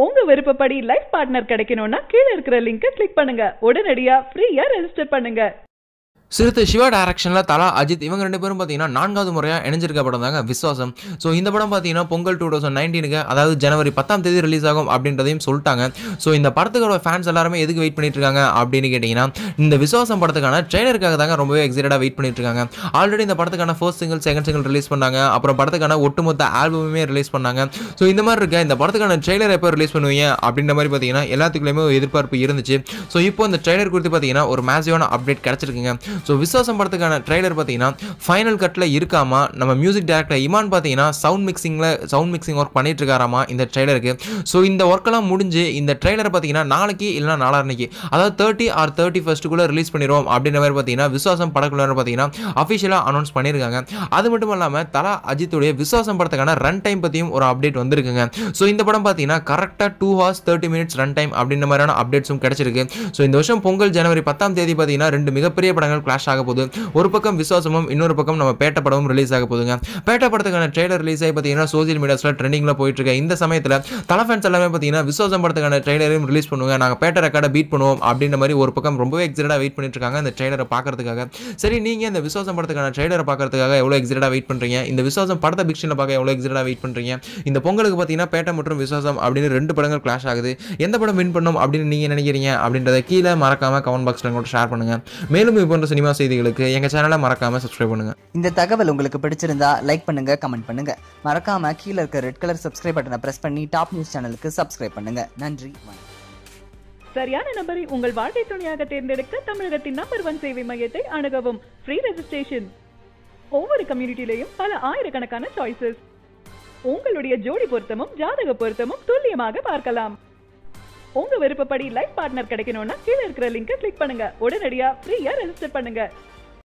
உங்க விருப்பப்படி life partner கிடைக்கணும்னா கீழே இருக்கிற லிங்கை கிளிக் பண்ணுங்க உடனடியா ஃப்ரீயா ரெஜிஸ்டர் பண்ணுங்க சிறுத்தை சிவா டைரக்ஷனில் தலா அஜித் இவங்க ரெண்டு பேரும் பார்த்தீங்கன்னா நான்காவது முறையாக இணைஞ்சிருக்க படம் தாங்க விஸ்வாசம் ஸோ இந்த படம் பார்த்தீங்கன்னா பொங்கல் டூ தௌசண்ட் நைன்டீனுக்கு அதாவது ஜனவரி பத்தாம் தேதி ரிலீஸ் ஆகும் அப்படின்றதையும் சொல்லிட்டாங்க ஸோ இந்த படத்துக்கோட ஃபேன்ஸ் எல்லாருமே எதுக்கு வெயிட் பண்ணிட்டு இருக்காங்க அப்படின்னு கேட்டிங்கன்னா இந்த விஸ்வாசம் படத்துக்கான ட்ரெய்லருக்காக தாங்க ரொம்பவே எக்ஸைட்டடாக வெயிட் பண்ணிட்டு இருக்காங்க ஆல்ரெடி இந்த படத்துக்கான first single second single release பண்ணாங்க அப்புறம் படத்துக்கான ஒட்டுமொத்த ஆல்பமுமே ரிலீஸ் பண்ணாங்க ஸோ இந்த மாதிரி இருக்க இந்த படத்துக்கான ட்ரெய்லர் எப்போ ரிலீஸ் பண்ணுவீங்க அப்படின்ற மாதிரி பார்த்தீங்கன்னா எல்லாத்துக்குள்ளேயுமே ஒரு எதிர்பார்ப்பு இருந்துச்சு ஸோ இப்போ இந்த ட்ரெய்லர் குறித்து பார்த்தீங்கன்னா ஒரு மேசிவான அப்டேட் கிடச்சிருக்குங்க ஸோ விஸ்வாசம் படத்துக்கான ட்ரெய்லர் பார்த்தீங்கன்னா ஃபைனல் கட்டில் இருக்காமா நம்ம மியூசிக் டேரக்டர் இமான் பார்த்தீங்கன்னா சவுண்ட் மிக்சிங்கில் சவுண்ட் மிக்சிங் ஒர்க் பண்ணிட்டு இருக்காராமா இந்த ட்ரெய்லருக்கு ஸோ இந்த ஒர்க்கெல்லாம் முடிஞ்சு இந்த ட்ரெய்லர் பார்த்தீங்கன்னா நாளைக்கு இல்லைனா நாளான்னைக்கு அதாவது தேர்ட்டி ஆர் தேர்ட்டி ஃபஸ்ட்டுக்குள்ளே ரிலீஸ் பண்ணிடுவோம் அப்படின்ற மாதிரி பார்த்தீங்கன்னா விஸ்வாசம் படக்குள்ள பார்த்தீங்கன்னா அஃபிஷியலாக அனௌன்ஸ் பண்ணியிருக்காங்க அது மட்டும் இல்லாமல் தலா அஜித்துடைய விஸ்வாசம் படத்துக்கான ரன் டைம் பற்றியும் ஒரு அப்டேட் வந்திருக்குங்க ஸோ இந்த படம் பார்த்தீங்கன்னா கரெக்டாக two hours thirty minutes run time அப்படின்ற மாதிரியான அப்டேட்ஸும் கிடைச்சிருக்கு ஸோ இந்த வருஷம் பொங்கல் ஜனவரி பத்தாம் தேதி பார்த்தீங்கன்னா ரெண்டு மிகப்பெரிய படங்கள் கிளாஷ் ஆக போகுது ஒரு பக்கம் விசுவாசமும் இன்னொரு பக்கம் நம்ம பேட்ட படமும் ரிலீஸ் ஆக போகுதுங்க பேட்ட படத்துக்கான ட்ரெய்லர் ரிலீஸ் ஆகி பார்த்தீங்கன்னா சோசியல் மீடியாஸில் ட்ரெண்டிங்கில் போயிட்டு இருக்க இந்த சமயத்தில் தலை ஃபேன்ஸ் எல்லாமே பார்த்தீங்கன்னா விசுவாசம் படத்துக்கான ட்ரெய்லரையும் ரிலீஸ் பண்ணுவாங்க நாங்கள் பேட்ட ரெக்கார்டை பீட் பண்ணுவோம் அப்படின்ற மாதிரி ஒரு பக்கம் ரொம்பவே எக்ஸைட்டாக வெயிட் பண்ணிட்டு இருக்காங்க இந்த ட்ரெய்லரை பார்க்கறதுக்காக சரி நீங்கள் இந்த விசுவாசம் படத்துக்கான ட்ரெய்லரை பார்க்கறதுக்காக எவ்வளோ எக்ஸைட்டாக வெயிட் பண்ணுறீங்க இந்த விசுவாசம் படத்தை பிக்ஷனில் பார்க்க எவ்வளோ எக்ஸைட்டாக வெயிட் பண்ணுறீங்க இந்த பொங்கலுக்கு பார்த்தீங்கன்னா பேட்டை மற்றும் விசுவாசம் அப்படின்னு ரெண்டு படங்கள் கிளாஷ் ஆகுது எந்த படம் வின் பண்ணும் அப்படின்னு நீங்கள் நினைக்கிறீங்க அப்படின்றத கீழே மறக்காம கமெண்ட் பாக்ஸில் கூட ஷேர் பண்ணுங்க மேலும் இது போன்ற சினிமா செய்திகளுக்கு எங்கள் சேனலை மறக்காம சப்ஸ்கிரைப் பண்ணுங்க இந்த தகவல் உங்களுக்கு பிடிச்சிருந்தா லைக் பண்ணுங்க கமெண்ட் பண்ணுங்க மறக்காம கீழே இருக்க ரெட் கலர் சப்ஸ்கிரைப் பட்டனை பிரஸ் பண்ணி டாப் நியூஸ் சேனலுக்கு சப்ஸ்கிரைப் பண்ணுங்க நன்றி வணக்கம் சரியான நபரை உங்கள் வாழ்க்கை துணையாக தேர்ந்தெடுக்க தமிழகத்தின் நம்பர் ஒன் சேவை மையத்தை அணுகவும் ஃப்ரீ ரெஜிஸ்ட்ரேஷன் ஒவ்வொரு கம்யூனிட்டிலையும் பல ஆயிரக்கணக்கான சாய்ஸஸ் உங்களுடைய ஜோடி பொருத்தமும் ஜாதக பொருத்தமும் துல்லியமாக பார்க்கலாம் உங்க விருப்பப்படி லைஃப் பார்ட்னர் கிடைக்கணும்னா கீழே இருக்கிற லிங்கை கிளிக் பண்ணுங்க உடனடியா ஃப்ரீயா ரெஜிஸ்டர் பண்ணுங்க